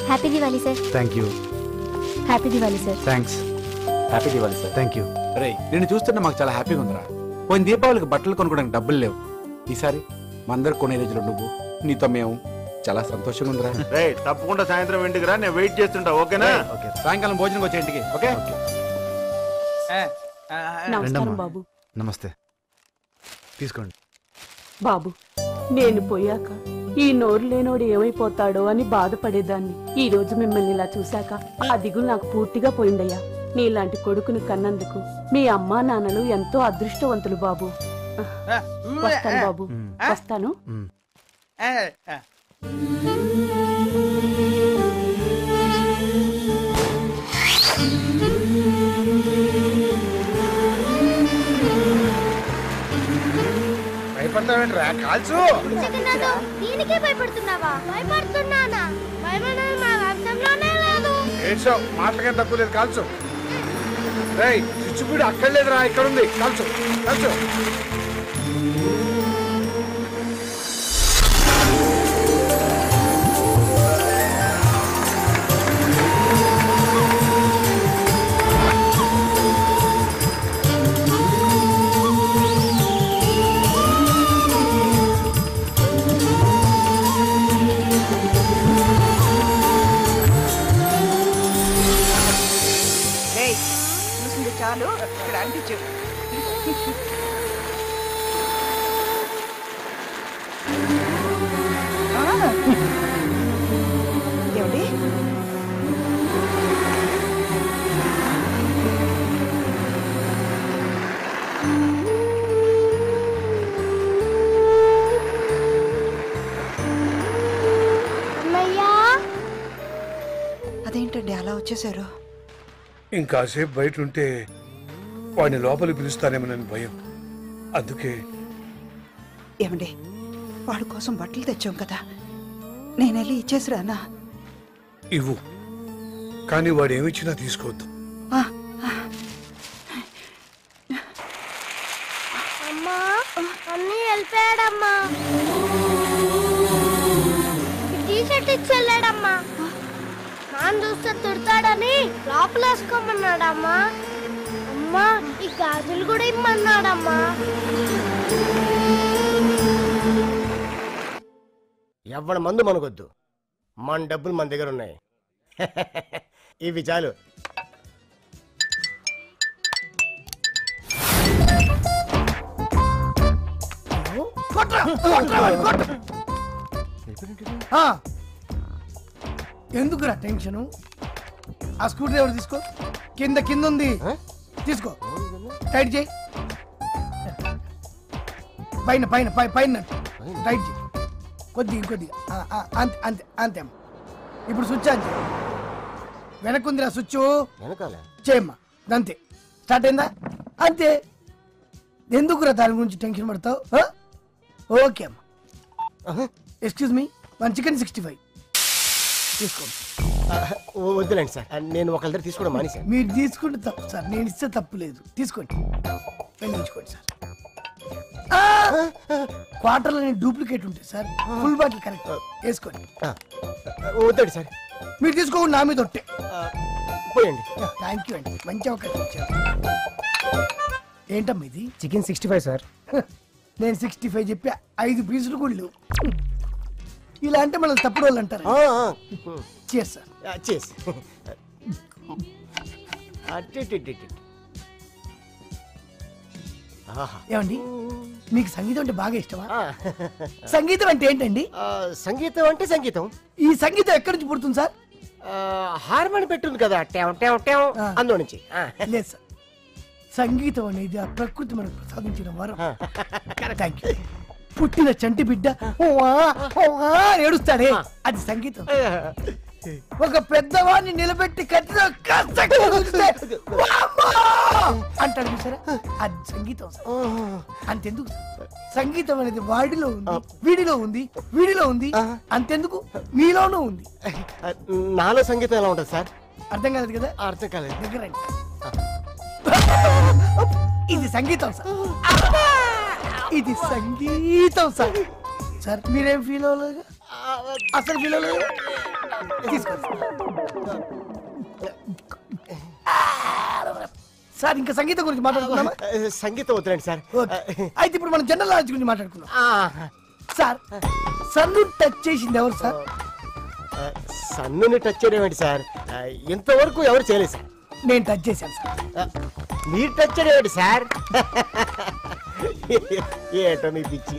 Happy Diwali sir thank you happy Diwali sir thanks happy Diwali sir thank you రే నిన్ను చూస్తుంటే మాకు చాలా హ్యాపీగా ఉందిరా పోయిన దీపావళికి బట్టలు కొనుక్కోడానికి డబ్బులు లేవు ఈసారి మందరు కొనే రోజులు నువ్వు నీతో మేము చాలా సంతోషంగా ఉందిరా రే తప్పకుండా సాయంత్రం ఇంటికి రా నేను వెయిట్ చేస్తుంటా ఓకేనా ఓకే సాయంకాలం భోజనం వచ్చే ఇంటికి ఓకే నమస్కారం రండమ్మా. బాబు నమస్తే తీసుకోండి బాబు నేను పోయాక ఈ నోరు లేనోడు ఏమైపోతాడో అని బాధపడేదాన్ని ఈ రోజు మిమ్మల్ని ఇలా చూశాక ఆ దిగులు నాకు పూర్తిగా పోయిందయ్యా నీలాంటి కొడుకుని కన్నందుకు మీ అమ్మా నాన్నలు ఎంతో అదృష్టవంతులు బాబు వస్తాను బాబు మ్, వస్తాను మ్. భయపడతావేంట్రా కాల్చు జగన్నాథ్ దీనికే భయపడుతున్నావా భయపడుతున్నానా భయపడదు మా వంశంలోనే లేదు ఏడ్చావు మాటలకేం తక్కువ లేదు కాల్చు రేయ్ చిచ్చుపూడి అక్కడ లేదురా ఇక్కడ ఉంది కాల్చు కాల్చు రేయ్ చూసింది చాలు ఇక్కడ అంటించు ఆ. ఏమండి అమ్మయ్యా అదేంటండి అలా వచ్చేసారు ఇంకాసేపు బయట ఉంటే వాడిని లోపలికి పిలుస్తానేమోనని భయం అందుకే ఏమండి వాడి కోసం బట్టలు తెచ్చాం కదా నేను వెళ్ళి ఇచ్చేసి రానా ఇవ్వు కానీ వాడు ఏమిచ్చినా తీసుకోవద్దు ఆ, అమ్మా అన్నీ వెళ్ళిపోయాడమ్మా టీ షర్ట్ ఇచ్చెళ్ళాడమ్మా నాన్న చూస్తే తిడతాడని లోపలేసుకోమన్నాడమ్మా అమ్మా ఈ గాజులు కూడా ఇమ్మన్నాడమ్మా ఎవరి మందు మనకొద్దు మన డబ్బులు మన దగ్గర ఉన్నాయి ఇవి చాలు ఎందుకురా టెన్షను ఆ స్క్రూ డ్రైవర్ తీసుకో కింద కింద ఉంది తీసుకో టైట్ చేయి పైన పైన పై పైన నట్టు. టైట్ చేయి కొద్ది కొద్దిగా ఆ, ఆ, అంతే అంతే అంతే అమ్మ ఇప్పుడు స్విచ్ ఆన్ చేయి వెనక్కుందిరా స్విచ్ వెనకాల చేయమ్మా అంతే స్టార్ట్ అయిందా అంతే ఎందుకురా దాని గురించి టెన్షన్ పడతావు ఆ? ఓకే అమ్మా excuse me one chicken sixty five తీసుకోండి ఆ, వద్దులేండి సార్ నేను ఒకళ్ళ దగ్గర తీసుకోవడం మానేశాను మీరు తీసుకుంటే తప్పు సార్ నేను ఇస్తే తప్పు లేదు తీసుకోండి వెళ్ళించుకోండి సార్ క్వార్టర్లో డూప్లికేట్ ఉంటాయి సార్ ఫుల్ బాటిల్ కరెక్ట్ వేసుకోండి ఆ, వద్దండి సార్ మీరు తీసుకోండి నా మీద ఒట్టే ఆ, పోయండి థ్యాంక్ యూ అండి మంచి అవకాశం ఇచ్చారు ఏంటమ్మా ఇది చికెన్ సిక్స్టీ ఫైవ్ సార్ హ, నేను సిక్స్టీ ఫైవ్ చెప్పి ఐదు పీసులు కూడా లేవు ఇలా అంటే మనల్ని తప్పుడు వాళ్ళు అంటారు చేస్ సార్ చేసి ఏమండి మీకు సంగీతం అంటే బాగా ఇష్టమా సంగీతం అంటే ఏంటండి సంగీతం అంటే సంగీతం ఈ సంగీతం ఎక్కడి నుంచి పుడుతుంది సార్ హార్మోని పెట్టుంది కదా టెం టెం టెం ఆ. అందులో నుంచి ఆ. లేదు సార్ సంగీతం అనేది ఆ ప్రకృతి మనకు ప్రసాదించిన వరం థ్యాంక్ యూ పుట్టిన చంటి బిడ్డ ఓవా, ఓవా అని ఏడుస్తాడే అది సంగీతం ఒక పెద్దవాడిని నిలబెట్టి కట్టిన కాస్త కూర్చుంటే, "వామ్మో!" అంటాడు చూసారా అది సంగీతం సార్ అంతెందుకు సార్? సంగీతం అనేది వాడిలో ఉంది వీడిలో ఉంది వీడిలో ఉంది అంతెందుకు మీలోనూ ఉంది నాలో సంగీతం ఎలా ఉంటుంది సార్ అర్థం కాలేదు కదా అర్థం కాలేదు దగ్గర రండి. ఇది సంగీతం సార్ ఇది సంగీతం సార్ సార్ మీరేం ఫీల్ అవ్వలేదు అసలు ఫీల్ అవ్వలేదు తీసుకోండి సార్ ఇంకా సంగీతం గురించి మాట్లాడుకుందామా సంగీతం వద్దులేండి సార్ ఓకే. అయితే ఇప్పుడు మనం జనరల్ నాలెడ్జ్ గురించి మాట్లాడుకుందాం ఆ, సార్ సన్ను టచ్ చేసింది ఎవరు సార్ ఆ, సన్నుని టచ్ చేయడం ఏంటి సార్ ఆ, ఇంతవరకు ఎవరు చేయలేదు సార్ నేను టచ్ చేశాను సార్ ఆ, మీరు టచ్ చేయడం ఏంటి సార్ ఏటో మీ పిచ్చి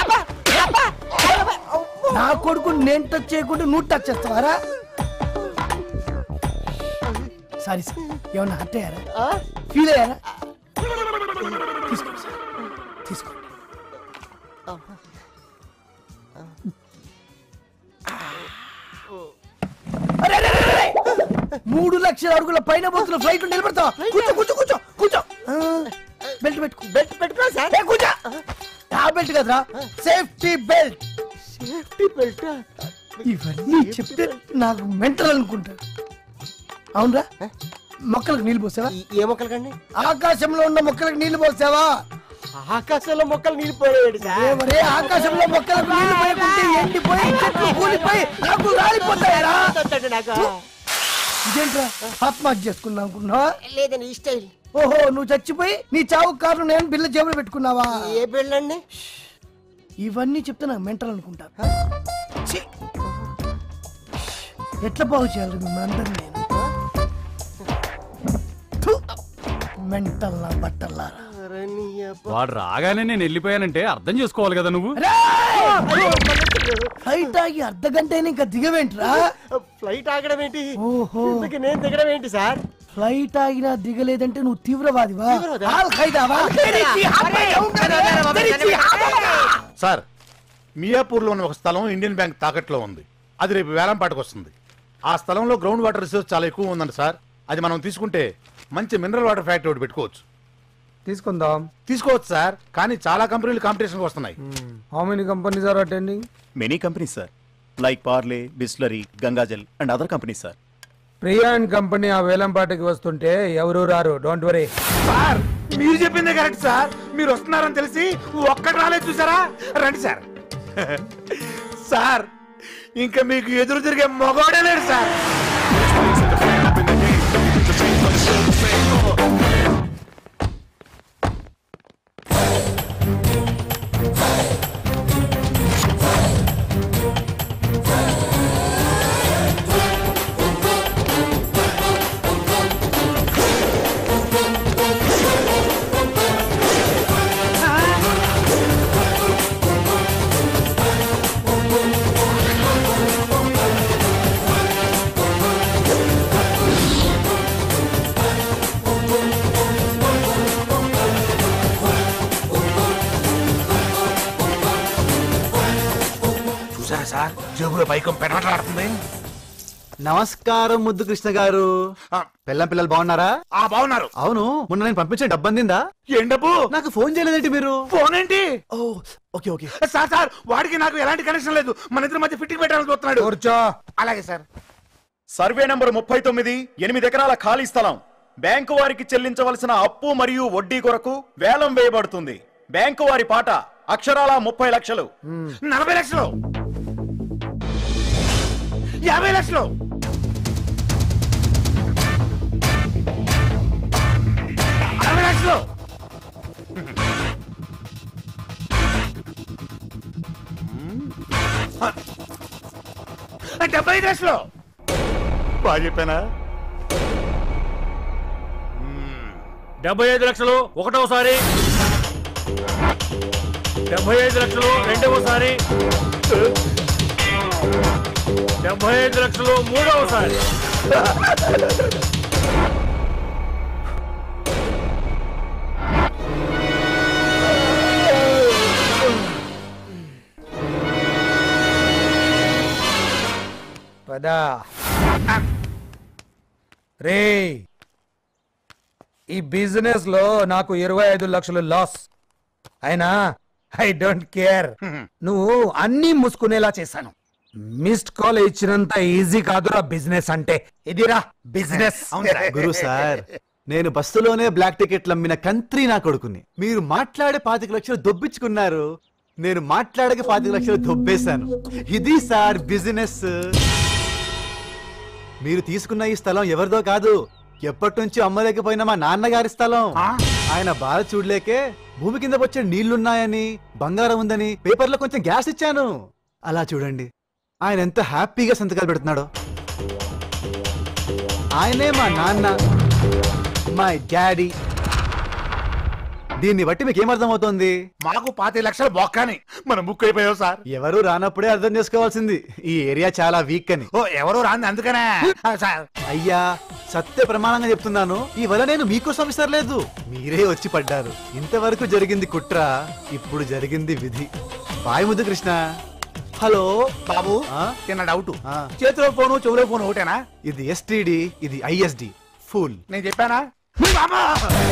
నా కొడుకు నేను టచ్ చేయకుండా నువ్వు టచ్ చేస్తావారా సారీ సార్ ఏమన్నా హర్ట్ అయ్యారా ఆ? ఫీల్ అయ్యారా తీసుకోండి సార్ తీసుకోండి అరే, అరే, అరే, అరే! మూడు లక్షల అడుగుల పైన పోతున్న ఫ్లైట్ నిలబడతావా కూర్చో కూర్చో కూర్చో కూర్చో ఆ, బెల్ట్ పెట్టుకో బెల్ట్ పెట్టుకో సార్ ఏ, కూర్చో ఆ బెల్ట్ కదరా సేఫ్టీ బెల్ట్ సేఫ్టీ బెల్ట్ ఇవన్నీ చెప్తే నాకు మెంటల్ అనుకుంటారు అవునరా మొక్కలకు నీళ్లు పోసావా ఏ మొక్కలు కండి ఆకాశంలో ఉన్న మొక్కలకు నీళ్లు పోసావా ఆకాశంలో మొక్కలు నీళ్ళిపోయాడు సార్ ఏమరే ఆకాశంలో మొక్కలకు నీళ్లు పోయకుంటే ఎండిపోయి చెట్లు కూలిపోయి నాకు రాలిపోతాయరా వద్దండి నాకు ఇదేంట్రా ఆత్మహత్య చేసుకున్నా అనుకున్నావా లేదండి ఈ స్టైల్ ఓహో నువ్వు చచ్చిపోయి నీ చావు కారణం నేను బిల్ల జేబులో పెట్టుకున్నావా ఏ బెళ్ళండి ఇవన్నీ చెప్తే నాకు మెంటల్ అనుకుంటారు ఛీ! ఎట్లా బాగు చేయాలి మిమ్మల్ని అందరినీ నేను థు! మెంటల్ నా బట్టల్లారా వాడు రాగానే నేను వెళ్ళిపోయానంటే అర్థం చేసుకోవాలి కదా నువ్వు ఫ్లైట్ ఆగి అర్ధ గంట అయినా ఇంకా దిగవేంట్రా ఫ్లైట్ ఆగడం ఏంటి ఓహో ఇంతకీ నేను దిగడం ఏంటి సార్ ఫ్లైట్ ఆగినా దిగలేదంటే నువ్వు తీవ్రవాదివా తీవ్రవాదా? ఆల్ ఖైదావా తెరిచి హాపే ఉంగరే, తెరిచి హాపే. సార్ మియాపూర్లో ఉన్న ఒక స్థలం ఇండియన్ బ్యాంక్ తాకట్లో ఉంది అది రేపు వేలం పాటకు వస్తుంది ఆ స్థలంలో గ్రౌండ్ వాటర్ రిసోర్స్ చాలా ఎక్కువ ఉందండి సార్ అది మనం తీసుకుంటే మంచి మినరల్ వాటర్ ఫ్యాక్టరీ ఒకటి పెట్టుకోవచ్చు తీసుకుందాం తీసుకోవచ్చు సార్ కానీ చాలా కంపెనీలు కాంపిటీషన్కి వస్తున్నాయి how many companies are attending many companies sir like Parle Bisleri Gangajal and other companies sir Priya and company ఆ వేలంపాటకి వస్తుంటే ఎవరు రారు డోంట్ వరీ సార్ మీరు చెప్పిందే కరెక్ట్ సార్ మీరు వస్తున్నారని తెలిసి ఒక్కటి రాలేదు చూసారా రండి సార్ సార్ ఇంకా మీకు ఎదురు తిరిగే మగవాడే లేడు సార్ చూసారా సార్ జేబులో పైకం పెనట్లాడుతుంది నమస్కారం ముద్దు కృష్ణ గారు పిల్లం పిల్లలు బాగున్నారా ఆ బాగున్నారు అవును మొన్న నేను పంపించిన డబ్బు అందిందా ఏం డబ్బు నాకు ఫోన్ చేయలేదేంటి మీరు ఫోన్ ఏంటి ఓ ఓకే ఓకే సార్ సార్ వాడికి నాకు ఎలాంటి కనెక్షన్ లేదు మన ఇద్దరి మధ్య ఫిట్టింగ్ పెట్టాలని చూస్తున్నాడు కూర్చో అలాగే సార్ సర్వే నంబర్ ముప్పై తొమ్మిది ఎనిమిది ఎకరాల ఖాళీ స్థలం బ్యాంకు వారికి చెల్లించవలసిన అప్పు మరియు వడ్డీ కొరకు వేలం వేయబడుతుంది బ్యాంకు వారి పాట అక్షరాల ముప్పై లక్షలు నలభై లక్షలు యాభై లక్షలు అరవై లక్షలు డెబ్బై ఐదు లక్షలు బాగా చెప్పానా డెబ్బై ఐదు లక్షలు ఒకటోసారి డెబ్బై ఐదు లక్షలు రెండవసారి డెబ్బై ఐదు లక్షలు మూడవసారి పదా రే ఈ బిజినెస్ లో నాకు ఇరవై ఐదు లక్షలు లాస్ అయినా ఐ డోంట్ కేర్ నువ్వు అన్ని మూసుకునేలా చేశాను మిస్డ్ కాల్ ఇచ్చినంత ఈజీ కాదురా బిజినెస్ అంటే ఇదిరా బిజినెస్ గురు సార్ నేను బస్సులోనే బ్లాక్ టికెట్లు అమ్మిన కంత్రి నా కొడుకుని మీరు మాట్లాడే పాతిక లక్షలు దొబ్బించుకున్నారు నేను మాట్లాడక పాతిక లక్షలు దొబ్బేశాను ఇది సార్ బిజినెస్ మీరు తీసుకున్న ఈ స్థలం ఎవరిదో కాదు ఎప్పటి నుంచి అమ్మలేకపోయిన మా నాన్నగారి స్థలం ఆయన బాధ చూడలేకే భూమి కింద వచ్చే నీళ్లున్నాయని బంగారం ఉందని పేపర్లో కొంచెం గ్యాస్ ఇచ్చాను అలా చూడండి ఆయన ఎంత హ్యాపీగా సంతకాలు పెడుతున్నాడో ఆయనే మా నాన్న మై డాడీ దీన్ని బట్టి మీకు ఏమర్థమవుతోంది మాకు పాతి లక్షలు బొక్కని మనం బుక్ అయిపోయావు సార్ ఎవరు రానప్పుడే అర్థం చేసుకోవాల్సింది ఈ ఏరియా చాలా వీక్ అని ఓ ఎవరు రాంది అందుకనే ఆ, సార్ అయ్యా సత్య ప్రమాణంగా చెప్తున్నాను ఈ వల నేను మీకోసం ఇస్తలేదు మీరే వచ్చి పడ్డారు ఇంతవరకు జరిగింది కుట్ర ఇప్పుడు జరిగింది విధి బాయ్ ముద్దు కృష్ణ హలో బాబు ఆ? చిన్న డౌట్ ఆ, చేతిలో ఫోను చెవులో ఫోను ఒకటేనా ఇది ఎస్టిడి ఇది ఐఎస్డి ఫుల్ నేను చెప్పానా మీ బాబా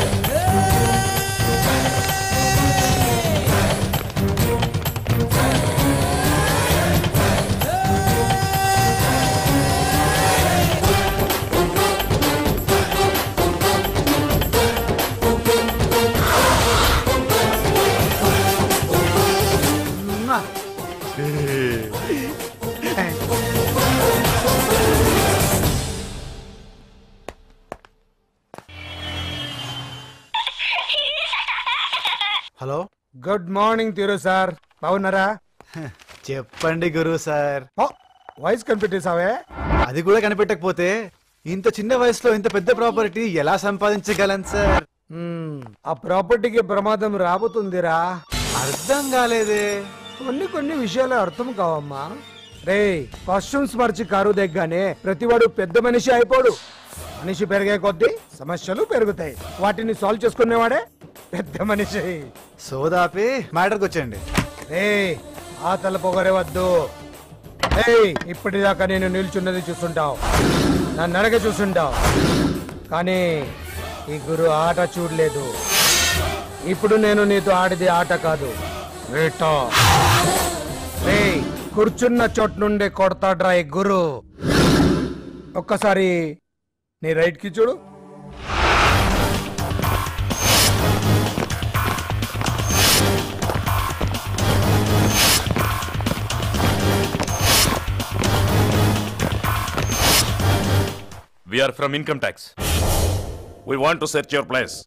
hello good morning Thiru sir బాగున్నారా చెప్పండి గురు సార్ ఓ, వాయిస్ కనిపెట్టేసావే అది కూడా కనిపెట్టకపోతే ఇంత చిన్న వయసులో ఇంత పెద్ద ప్రాపర్టీ ఎలా సంపాదించగలను సార్ మ్మ్, ఆ ప్రాపర్టీకి ప్రమాదం రాబోతుందిరా అర్థం కాలేదే కొన్ని కొన్ని విషయాలు అర్థం కావమ్మా రే కాస్ట్యూమ్స్ మార్చి కారు దగ్గానే ప్రతివాడు పెద్ద మనిషి అయిపోడు మనిషి పెరిగే కొద్దీ సమస్యలు పెరుగుతాయి వాటిని సాల్వ్ చేసుకునేవాడే పెద్ద మనిషి సోదాపి మ్యాటర్కి వచ్చండి రే ఆ తల పొగరే వద్దు ఏయ్ ఇప్పటిదాకా నేను నిల్చున్నది చూస్తుంటావు నన్ను అడగ చూస్తుంటావు కానీ ఈ గురు ఆట చూడలేదు ఇప్పుడు నేను నీతో ఆడిది ఆట కాదు వేట రేయ్ కూర్చున్న చోటు నుండి కొడతాడ్రా ఈ గురు ఒక్కసారి నీ రైట్ కి చూడు We are from income tax. We want to search your place.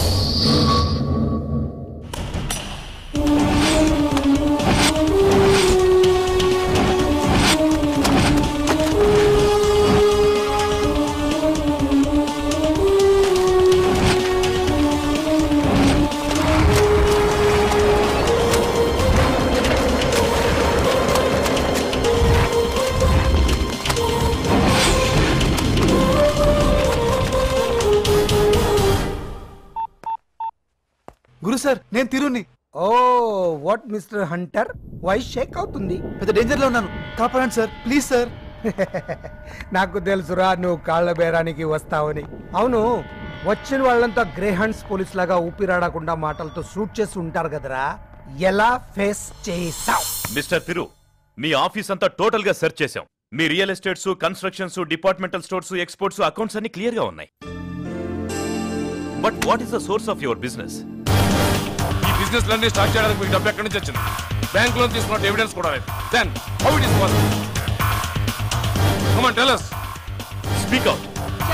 Guru sir నేను తిరుని oh what mister hunter voice shake అవుతుంది పెద్ద డేంజర్ లో ఉన్నాను కాపాడండి సార్ ప్లీజ్ సార్ నాకు తెలుసురా నువ్వు కాళ్ళ బేరానికి వస్తావని అవును వచ్చిన వాళ్ళంతా గ్రే హండ్స్ పోలీస్ లాగా ఊపిరాడకుండా మాటలతో షూట్ చేసి ఉంటారు కదరా ఎలా ఫేస్ చేసావు మిస్టర్ తిరు మీ ఆఫీస్ అంతా టోటల్ గా సెర్చ్ చేశాం మీ real estates constructions departmental stores exports accounts అన్ని క్లియర్ గా ఉన్నాయి but what is the source of your business ఈ బిజినెస్ లన్నీ స్టార్ట్ చేయడానికి మీకు డబ్బు ఎక్కడి నుంచి వచ్చింది బ్యాంక్ లోన్ తీసుకున్న ఎవిడెన్స్ కూడా లేదు then how it is possible come on tell us speak out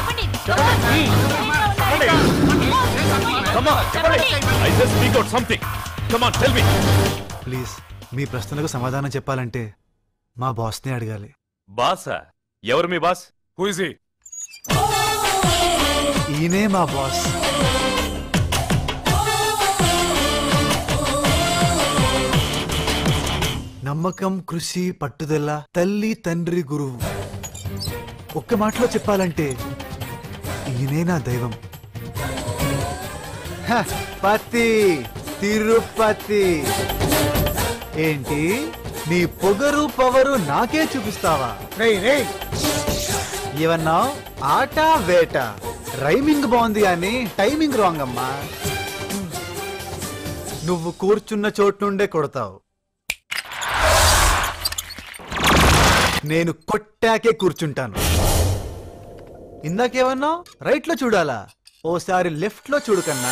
I just speak out something come on tell me please మీ ప్రశ్నలకు సమాధానం చెప్పాలంటే మా బాస్ని అడగాలి బాసా ఎవరు మీ బాస్ హూ ఇస్ హీ ఈయనే మా బాస్ నమ్మకం కృషి పట్టుదల తల్లి తండ్రి గురువు ఒక్క మాటలో చెప్పాలంటే ఈయనే నా దైవం హ, పతి తిరుపతి ఏంటి నీ పొగరు పవరు నాకే చూపిస్తావా రేయ్ రేయ్ ఏమన్నా ఆట వేట రైమింగ్ బాగుంది కానీ టైమింగ్ రాంగ్ అమ్మా నువ్వు కూర్చున్న చోటు నుండే కొడతావు నేను కొట్టాకే కూర్చుంటాను ఇందాకేమన్నా రైట్ లో చూడాలా ఓసారి లెఫ్ట్ లో చూడు కన్నా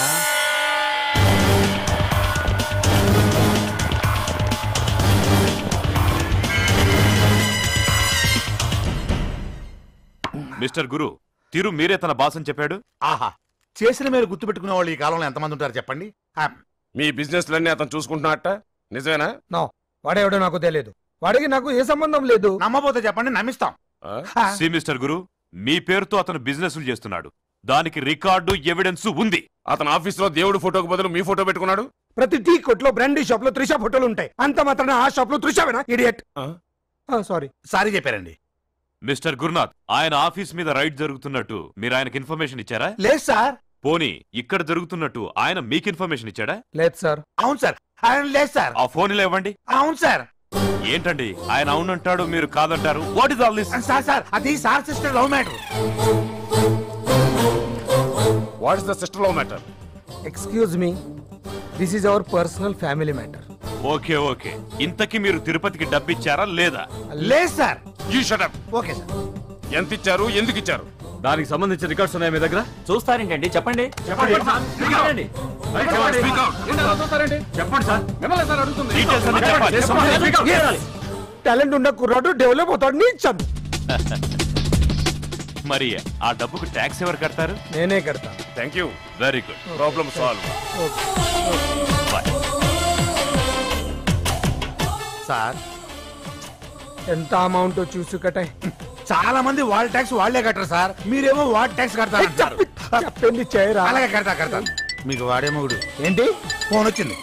మిస్టర్ గురు తిరు మీరే తన బాస్ అని చెప్పాడు ఆహా చేసిన మీరు గుర్తుపెట్టుకునే వాళ్ళు ఈ కాలంలో ఎంతమంది ఉంటారు చెప్పండి ఆ, మీ బిజినెస్ లన్నీ అతను చూసుకుంటున్నట్ట నిజమేనా నో వాడేవాడో నాకు తెలియదు వాడికి నాకు ఏ సంబంధం లేదు నమ్మబోతే చెప్పండి నమ్మిస్తాం సి మిస్టర్ గురు మీ పేరుతో అతను బిజినెస్ చేస్తున్నాడు దానికి రికార్డు ఎవిడెన్స్ ఉంది అతను ఆఫీస్ లో దేవుడు ఫోటోకు బదులు మీ ఫోటో పెట్టుకున్నాడు ప్రతి టీ కొట్లో బ్రాండీ షాప్ లో త్రిష ఫోటోలు ఉంటాయి అంత మాత్రాన ఆ షాప్ లో త్రిషావేనా ఇడియట్ సారీ సారీ చెప్పారండి మిస్టర్ గురునాథ్ ఆయన ఆఫీస్ మీద రైడ్ జరుగుతున్నట్టు మీరు ఆయనకి ఇన్ఫర్మేషన్ ఇచ్చారా లేదు సార్ పోనీ ఇక్కడ జరుగుతున్నట్టు ఆయన మీకు ఇన్ఫర్మేషన్ ఇచ్చాడా లేదు సార్ అవును సార్ ఆయన లేదు సార్ ఆ ఫోన్ ఇలా ఇవ్వండి అవును సార్ ఏంటండి ఆయన అవునంటాడు మీరు కాదంటారు what is all this sir sir అది sir sister love matter what is the sister love matter excuse me this is our personal family matter okay okay ఇంతకి మీరు తిరుపతికి డబ్బిచ్చారా లేదా లేదు sir you shut up okay sir ఎంత ఇచ్చారు ఎందుకు ఇచ్చారు దానికి సంబంధించిన రికార్డ్స్ ఉన్నాయి మీ దగ్గర చూస్తారేంటండి చెప్పండి చెప్పండి చెప్పండి సార్ మిమ్మల్ని సార్ అడుగుతుంది Details అన్ని చెప్పాలి. టాలెంట్ ఉన్న కుర్రాడు డెవలప్ అవుతాడు నీ చందు మరి ఆ డబ్బుకు ట్యాక్స్ ఎవరు కడతారు నేనే కడతా thank you very good problem solve sir ఎంత అమౌంట్ చూసి కట్టాయి చాలా మంది వాళ్ళ ట్యాక్స్ వాళ్ళే కట్టరు సార్ మీరేమో వాడి ట్యాక్స్ కడతారు అంటారు. చెప్పింది చేయరా అలాగే కడతా కడతా మీకు వాడే మొగుడు ఏంటి ఫోన్ వచ్చింది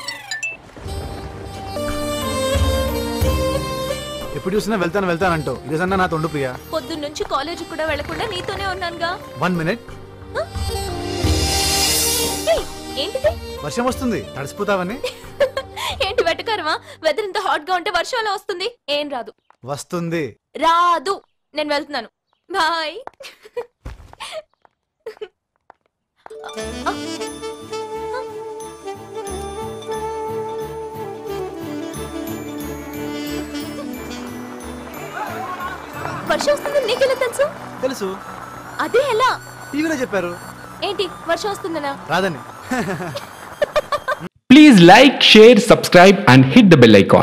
ఎప్పుడు చూసినా వెళ్తాను వెళ్తానంటావు ఇదేసన్నా నా తొండు ప్రియా పొద్దున్నుంచి కాలేజీకి కూడా వెళ్లకుండా నీతోనే ఉన్నానుగా వన్ మినిట్ ఏయ్, ఏంటిది వర్షం వస్తుంది తడిసిపోతావని ఏంటి వెటకారమా వెదర్ ఇంత హాట్ గా ఉంటే వర్షం ఎలా వస్తుంది ఏం రాదు వస్తుంది రాదు నేను వెళ్తున్నాను బాయ్ వర్షం వస్తుంది నీకెలా తెలుసు తెలుసు అదే ఎలా టీవీలో చెప్పారు ఏంటి వర్షం వస్తుందనా రాదని Please like, share, subscribe, and hit the bell icon.